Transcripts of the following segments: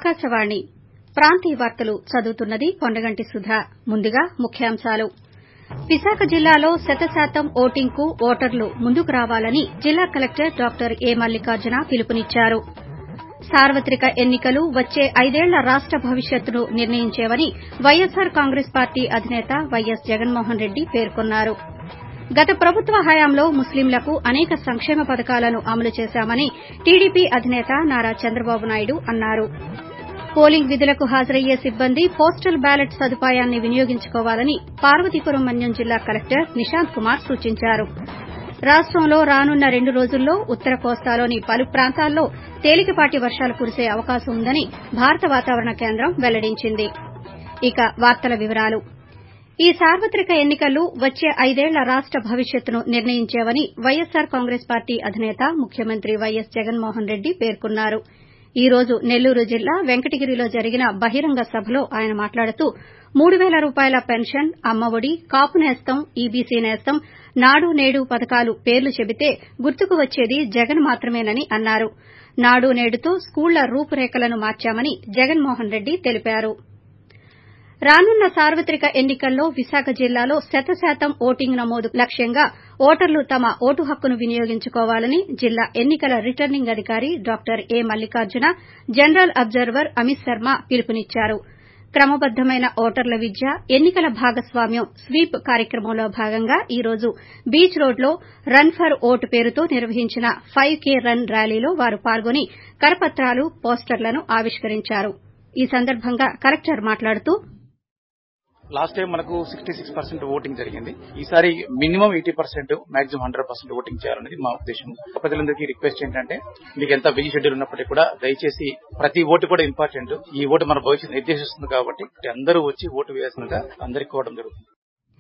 ఆకాశవాణి ప్రాంతీయ వార్తలు చదువుతున్నది కొండగంటి సుధ ముందుగా ముఖ్యాంశాలు విశాఖ జిల్లాలో శతశాతం ఓటింగ్ కు ఓటర్లు ముందుకు రావాలని జిల్లా కలెక్టర్ డాక్టర్ ఏ మల్లికార్జున పిలుపునిచ్చారు సార్వత్రిక ఎన్ని కలు వచ్చే ఐదేళ్ల రాష్ట భవిష్యత్తును నిర్ణయించేవని వైఎస్సార్ కాంగ్రెస్ పార్టీ అధినేత వైఎస్ జగన్మోహన్ రెడ్డి పేర్కొన్నారు గత ప్రభుత్వ హయాంలో ముస్లింలకు అనేక సంక్షేమ పథకాలను అమలు చేశామని టీడీపీ అధినేత నారా చంద్రబాబు నాయుడు అన్నారు పోలింగ్ విధులకు హాజరయ్యే సిబ్బంది పోస్టల్ బ్యాలెట్ సదుపాయాన్ని వినియోగించుకోవాలని పార్వతీపురం మన్యం జిల్లా కలెక్టర్ నిశాంత్ కుమార్ సూచించారు రాష్టంలో రానున్న రెండు రోజుల్లో ఉత్తర కోస్తాలోని పలు ప్రాంతాల్లో తేలికపాటి వర్షాలు కురిసే అవకాశం ఉందని భారత వాతావరణ కేంద్రం వెల్లడించింది ఇక వార్తల వివరాలు ఈ సార్వత్రిక ఎన్ని కలు వచ్చే ఐదేళ్ల రాష్ట భవిష్యత్తును నిర్ణయించేవని వైఎస్సార్ కాంగ్రెస్ పార్టీ అధినేత ముఖ్యమంత్రి వైఎస్ జగన్మోహన్ రెడ్డి పేర్కొన్నారు ఈ రోజు నెల్లూరు జిల్లా వెంకటగిరిలో జరిగిన బహిరంగ సభలో ఆయన మాట్లాడుతూ మూడు పేల రూపాయల పెన్షన్ అమ్మఒడి కాపు నేస్తం ఈబీసీ నేస్తం నాడు నేడు పథకాలు పేర్లు చెబితే గుర్తుకు వచ్చేది జగన్ మాత్రమేనని అన్నారు నాడు నేడుతో స్కూళ్ల రూపురేఖలను మార్చామని జగన్మోహన్ రెడ్డి తెలిపారు రానున్న సార్వత్రిక ఎన్ని కల్లో విశాఖ జిల్లాలో శతశాతం ఓటింగ్ నమోదు లక్ష్యంగా ఓటర్లు తమ ఓటు హక్కును వినియోగించుకోవాలని జిల్లా ఎన్ని కల రిటర్నింగ్ అధికారి doctor A Mallikarjuna general observer Amit Sharma పిలుపునిచ్చారు క్రమబద్దమైన ఓటర్ల విద్య ఎన్ని కల భాగస్వామ్యం స్వీప్ కార్యక్రమంలో భాగంగా ఈ రోజు బీచ్ రోడ్లో రన్ ఫర్ ఓట్ పేరుతో నిర్వహించిన ఫైవ్ కే రన్ ర్యాలీలో వారు పాల్గొని కరపత్రాలు పోస్టర్లను ఆవిష్కరించారు ఈ సందర్భంగా కలెక్టర్ మాట్లాడుతూ లాస్ట్ టైం మనకు సిక్స్టీ సిక్స్ పర్సెంట్ ఓటింగ్ జరిగింది ఈసారి minimum eighty percent maximum hundred percent voting చేయాలనేది మా ఉద్దేశం ప్రజలందరికీ రిక్వెస్ట్ ఏంటంటే మీకు ఎంత బిజీ షెడ్యూల్ ఉన్నప్పటికీ కూడా దయచేసి ప్రతి ఓటు కూడా ఇంపార్టెంట్ ఈ ఓటు మన భవిష్యత్తు నిర్దేశిస్తుంది కాబట్టి అందరూ వచ్చి ఓటు వేయాల్సిందిగా అందరికీ కోవడం జరుగుతుంది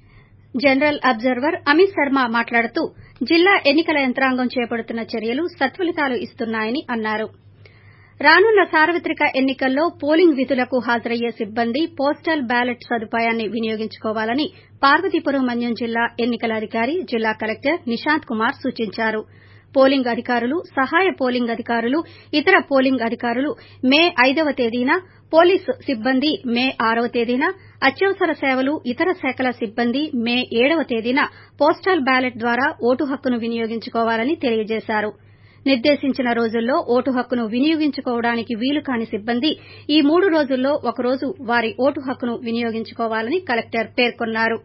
జనరల్ అబ్జర్వర్ అమిత్ శర్మ మాట్లాడుతూ జిల్లా ఎన్ని కల యంత్రాంగం చేపడుతున్న చర్యలు సత్ఫలితాలు ఇస్తున్నాయని అన్నారు రానున్న సార్వత్రిక ఎన్ని కల్లో పోలింగ్ విధులకు హాజరయ్యే సిబ్బంది పోస్టల్ బ్యాలెట్ సదుపాయాన్ని వినియోగించుకోవాలని పార్వతీపురం మన్యం జిల్లా ఎన్ని కల అధికారి జిల్లా కలెక్టర్ నిశాంత్ కుమార్ సూచించారు పోలింగ్ అధికారులు సహాయ పోలింగ్ అధికారులు ఇతర పోలింగ్ అధికారులు మే ఐదవ తేదీన పోలీసు సిబ్బంది మే ఆరవ తేదీన అత్యవసర సేవలు ఇతర శాఖల సిబ్బంది మే ఏడవ తేదీన పోస్టల్ బ్యాలెట్ ద్వారా ఓటు హక్కును వినియోగించుకోవాలని తెలియజేశారు నిర్దేశించిన రోజుల్లో ఓటు హక్కును వినియోగించుకోవడానికి వీలు కాని సిబ్బంది ఈ మూడు రోజుల్లో ఒకరోజు వారి ఓటు హక్కును వినియోగించుకోవాలని కలెక్టర్ పేర్కొన్నారు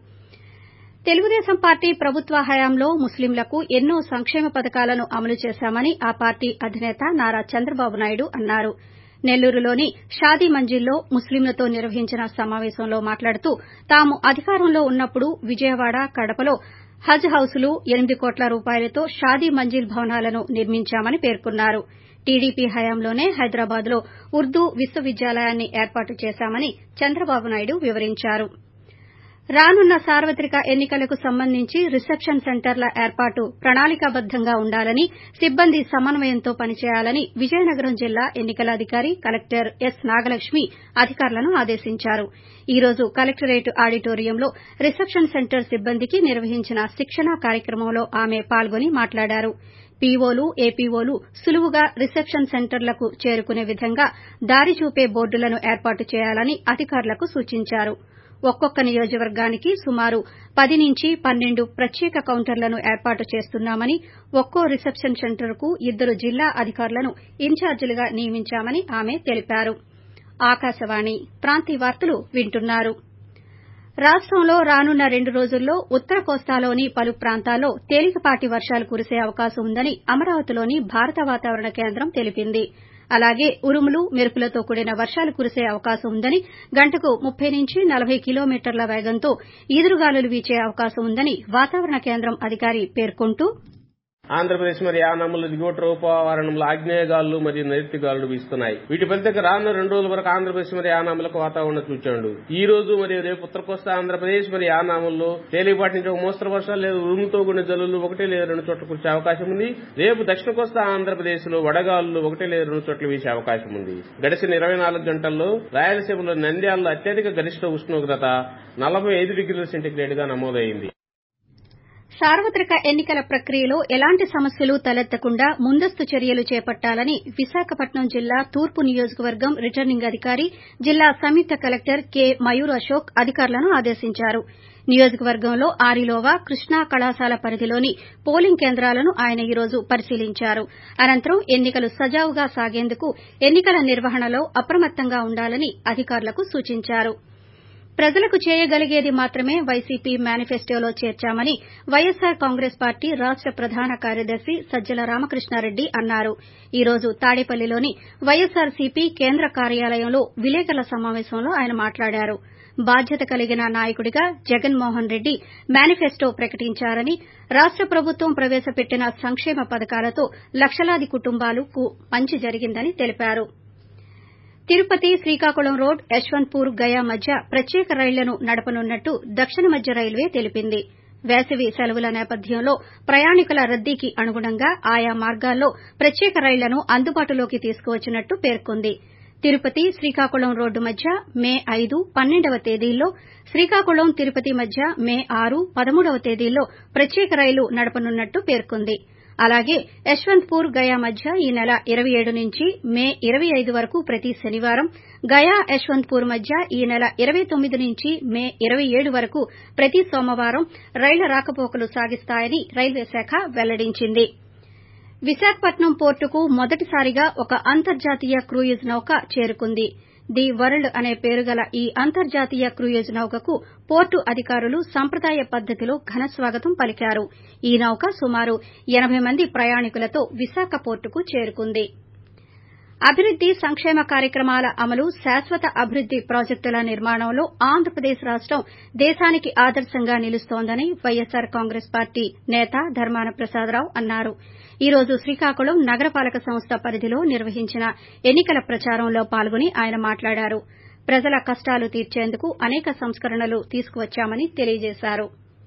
తెలుగుదేశం పార్టీ ప్రభుత్వ హయాంలో ముస్లింలకు ఎన్నో సంక్షేమ పథకాలను అమలు చేశామని ఆ పార్టీ అధినేత నారా చంద్రబాబు నాయుడు అన్నారు నెల్లూరులోని షాదీ మంజిల్లో ముస్లింలతో నిర్వహించిన సమావేశంలో మాట్లాడుతూ తాము అధికారంలో ఉన్నప్పుడు విజయవాడ కడపలో హజ్ హౌసులు ఎనిమిది కోట్ల రూపాయలతో షాదీ మంజిల్ భవనాలను నిర్మించామని పేర్కొన్నారు టీడీపీ హయాంలోనే హైదరాబాద్ లో ఉర్దూ విశ్వవిద్యాలయాన్ని ఏర్పాటు చేశామని చంద్రబాబు నాయుడు వివరించారు రానున్న సార్వత్రిక ఎన్ని కలకు సంబంధించి రిసెప్షన్ సెంటర్ల ఏర్పాటు ప్రణాళికాబద్దంగా ఉండాలని సిబ్బంది సమన్వయంతో పనిచేయాలని విజయనగరం జిల్లా ఎన్ని కల అధికారి కలెక్టర్ ఎస్ నాగలక్ష్మి అధికారులను ఆదేశించారు ఈ రోజు కలెక్టరేట్ ఆడిటోరియంలో రిసెప్షన్ సెంటర్ సిబ్బందికి నిర్వహించిన శిక్షణా కార్యక్రమంలో ఆమె పాల్గొని మాట్లాడారు పీఓలు ఏపీఓలు సులువుగా రిసెప్షన్ సెంటర్లకు చేరుకునే విధంగా దారి చూపే బోర్డులను ఏర్పాటు చేయాలని అధికారులకు సూచించారు ఒక్కొక్క నియోజకవర్గానికి సుమారు పది నుంచి పన్నెండు ప్రత్యేక కౌంటర్లను ఏర్పాటు చేస్తున్నామని ఒక్కో రిసెప్షన్ సెంటర్కు ఇద్దరు జిల్లా అధికారులను ఇన్ఛార్జీలుగా నియమించామని ఆమె తెలిపారు ఆకాశవాణి ప్రాంతీయ వార్తలు వింటున్నారు రాష్టంలో రానున్న రెండు రోజుల్లో ఉత్తర కోస్తాలోని పలు ప్రాంతాల్లో తేలికపాటి వర్షాలు కురిసే అవకాశం ఉందని అమరావతిలోని భారత వాతావరణ కేంద్రం తెలిపింది అలాగే ఉరుములు మెరుపులతో కూడిన వర్షాలు కురిసే అవకాశం ఉందని గంటకు ముప్పై నుంచి నలభై కిలోమీటర్ల వేగంతో ఈదురుగాలులు వీచే అవకాశం ఉందని వాతావరణ కేంద్రం అధికారి పేర్కొంటూ ఆంధ్రప్రదేశ్ మరియు యానాములు దిగువ రూపవారణంలో ఆగ్నేయగాలు మరియు నైరుతి గాలులు వీస్తున్నాయి వీటి ఫలితంగా రానున్న రెండు రోజుల వరకు ఆంధ్రప్రదేశ్ మరియు యానాములకు వాతావరణం సూచనలు ఈ రోజు మరియు రేపు ఉత్తర కోస్తా ఆంధ్రప్రదేశ్ మరియు యానాముల్లో తేలికపాటి నుంచి ఒక మోస్తరు వర్షాలు లేదా ఉరుములతో కూడిన జల్లులు ఒకటి లేదా రెండు చోట్ల కురిసే అవకాశం ఉంది రేపు దక్షిణ కోస్తా ఆంధ్రప్రదేశ్ లో వడగాలులు ఒకటి లేదా రెండు చోట్ల వీసే అవకాశం ఉంది గడిచిన ఇరవై నాలుగు గంటల్లో రాయలసీమలో నంద్యాలలో అత్యధిక గరిష్ట ఉష్ణోగ్రత నలభై ఐదు డిగ్రీల సెంటీగ్రేడ్ గా నమోదైంది సార్వత్రిక ఎన్నికల ప్రక్రియలో ఎలాంటి సమస్యలు తలెత్తకుండా ముందస్తు చర్యలు చేపట్టాలని విశాఖపట్నం జిల్లా తూర్పు నియోజకవర్గం రిటర్నింగ్ అధికారి జిల్లా సంయుక్త కలెక్టర్ కె మయూర్ అశోక్ అధికారులను ఆదేశించారు నియోజకవర్గంలో ఆరిలోవా కృష్ణా కళాశాల పరిధిలోని పోలింగ్ కేంద్రాలను ఆయన ఈ రోజు పరిశీలించారు అనంతరం ఎన్నికలు సజావుగా సాగేందుకు ఎన్నికల నిర్వహణలో అప్రమత్తంగా ఉండాలని అధికారులకు సూచించారు ప్రజలకు చేయగలిగేది మాత్రమే వైసీపీ మేనిఫెస్టోలో చేర్చామని వైఎస్సార్ కాంగ్రెస్ పార్టీ రాష్ట ప్రధాన కార్యదర్శి సజ్జల రామకృష్ణారెడ్డి అన్నారు ఈ రోజు తాడేపల్లిలోని వైఎస్సార్సీపీ కేంద్ర కార్యాలయంలో విలేకరుల సమావేశంలో ఆయన మాట్లాడారు బాధ్యత కలిగిన నాయకుడిగా జగన్మోహన్ రెడ్డి మేనిఫెస్టో ప్రకటించారని రాష్ట ప్రభుత్వం ప్రవేశపెట్టిన సంక్షేమ పథకాలతో లక్షలాది కుటుంబాలకు మంచి జరిగిందని తెలిపారు తిరుపతి శ్రీకాకుళం రోడ్ యశ్వంత్పూర్ గయా మధ్య ప్రత్యేక రైళ్లను నడపనున్నట్టు దక్షిణ మధ్య రైల్వే తెలిపింది వేసవి సెలవుల నేపథ్యంలో ప్రయాణికుల రద్దీకి అనుగుణంగా ఆయా మార్గాల్లో ప్రత్యేక రైళ్లను అందుబాటులోకి తీసుకువచ్చినట్టు పేర్కొంది తిరుపతి శ్రీకాకుళం రోడ్డు మధ్య మే ఐదు పన్నెండవ తేదీల్లో శ్రీకాకుళం తిరుపతి మధ్య మే ఆరు పదమూడవ తేదీల్లో ప్రత్యేక రైలు నడపనున్నట్టు పేర్కొంది అలాగే యశ్వంత్పూర్ గయా మధ్య ఈ నెల ఇరవై ఏడు నుంచి మే ఇరవై ఐదు వరకు ప్రతి శనివారం గయా యశ్వంత్పూర్ మధ్య ఈ నెల ఇరవై తొమ్మిది నుంచి మే ఇరవై ఏడు వరకు ప్రతి సోమవారం రైళ్ల రాకపోకలు సాగిస్తాయని రైల్వే శాఖ వెల్లడించింది విశాఖపట్నం పోర్టుకు మొదటిసారిగా ఒక అంతర్జాతీయ క్రూయిజ్ నౌక చేరుకుంది ది వరల్డ్ అనే పేరుగల ఈ అంతర్జాతీయ క్రూయిజ్ నౌకకు పోర్టు అధికారులు సంప్రదాయ పద్దతిలో ఘన స్వాగతం పలికారు ఈ నౌక సుమారు ఎనబై మంది ప్రయాణికులతో విశాఖ పోర్టుకు చేరుకుంది అభివృద్ది సంక్షేమ కార్యక్రమాల అమలు శాశ్వత అభివృద్ది ప్రాజెక్టుల నిర్మాణంలో ఆంధ్రప్రదేశ్ రాష్టం దేశానికి ఆదర్శంగా నిలుస్తోందని వైఎస్సార్ కాంగ్రెస్ పార్టీ నేత ధర్మాన ప్రసాదరావు అన్నారు ఈ రోజు శ్రీకాకుళం నగరపాలక సంస్థ పరిధిలో నిర్వహించిన ఎన్నికల ప్రచారంలో పాల్గొని ఆయన మాట్లాడారు ప్రజల కష్టాలు తీర్చేందుకు అనేక సంస్కరణలు తీసుకువచ్చామని తెలియజేశారు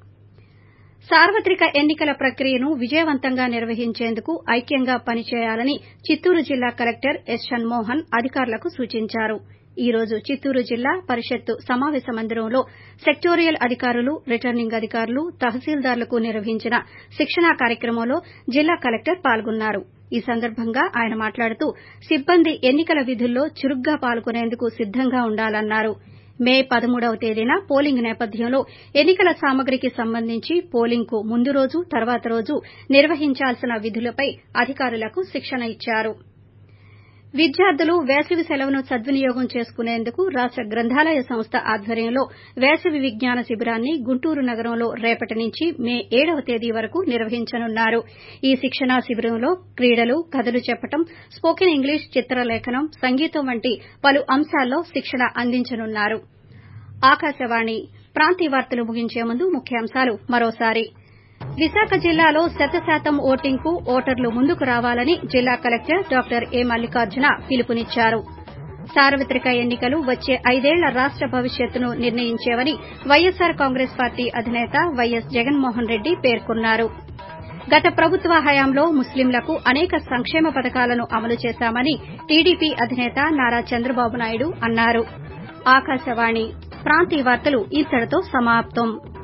సార్వత్రిక ఎన్నికల ప్రక్రియను విజయవంతంగా నిర్వహించేందుకు ఐక్యంగా పనిచేయాలని చిత్తూరు జిల్లా కలెక్టర్ ఎస్ షణ్మోహన్ అధికారులకు సూచించారు ఈ రోజు చిత్తూరు జిల్లా పరిషత్తు సమావేశ మందిరంలో సెక్టోరియల్ అధికారులు రిటర్నింగ్ అధికారులు తహసీల్దార్లకు నిర్వహించిన శిక్షణా కార్యక్రమంలో జిల్లా కలెక్టర్ పాల్గొన్నారు ఈ సందర్భంగా ఆయన మాట్లాడుతూ సిబ్బంది ఎన్నికల విధుల్లో చురుగ్గా పాల్గొనేందుకు సిద్దంగా ఉండాలన్నారు మే పదమూడవ తేదీన పోలింగ్ నేపథ్యంలో ఎన్నికల సామగ్రికి సంబంధించి పోలింగ్ కు ముందు రోజు తర్వాత రోజు నిర్వహించాల్సిన విధులపై అధికారులకు శిక్షణ ఇచ్చారు విద్యార్థులు వేసవి సెలవును సద్వినియోగం చేసుకునేందుకు రాష్ట గ్రంథాలయ సంస్థ ఆధ్వర్యంలో వేసవి విజ్ఞాన శిబిరాన్ని గుంటూరు నగరంలో రేపటి నుంచి మే ఏడవ తేదీ వరకు నిర్వహించనున్నారు ఈ శిక్షణా శిబిరంలో క్రీడలు కథలు చెప్పడం స్పోకెన్ ఇంగ్లీష్ చిత్రలేఖనం సంగీతం వంటి పలు అంశాల్లో శిక్షణ అందించనున్నారు ఆకాశవాణి ప్రాంతీయ వార్తలు ముగించే ముందు ముఖ్యాంశాలు మరోసారి విశాఖ జిల్లాలో శతశాతం ఓటింగ్ కు ఓటర్లు ముందుకు రావాలని జిల్లా కలెక్టర్ డాక్టర్ ఏ మల్లికార్జున పిలుపునిచ్చారు సార్వత్రిక ఎన్నికలు వచ్చే ఐదేళ్ల రాష్ట భవిష్యత్తును నిర్ణయించేవని వైఎస్సార్ కాంగ్రెస్ పార్టీ అధినేత వైఎస్ జగన్మోహన్ రెడ్డి పేర్కొన్నారు గత ప్రభుత్వ హయాంలో ముస్లింలకు అనేక సంక్షేమ పథకాలను అమలు చేశామని టీడీపీ అధినేత నారా చంద్రబాబు నాయుడు అన్నారు ఆకాశవాణి ప్రాంతీయ వార్తలు ఇంతటితో సమాప్తం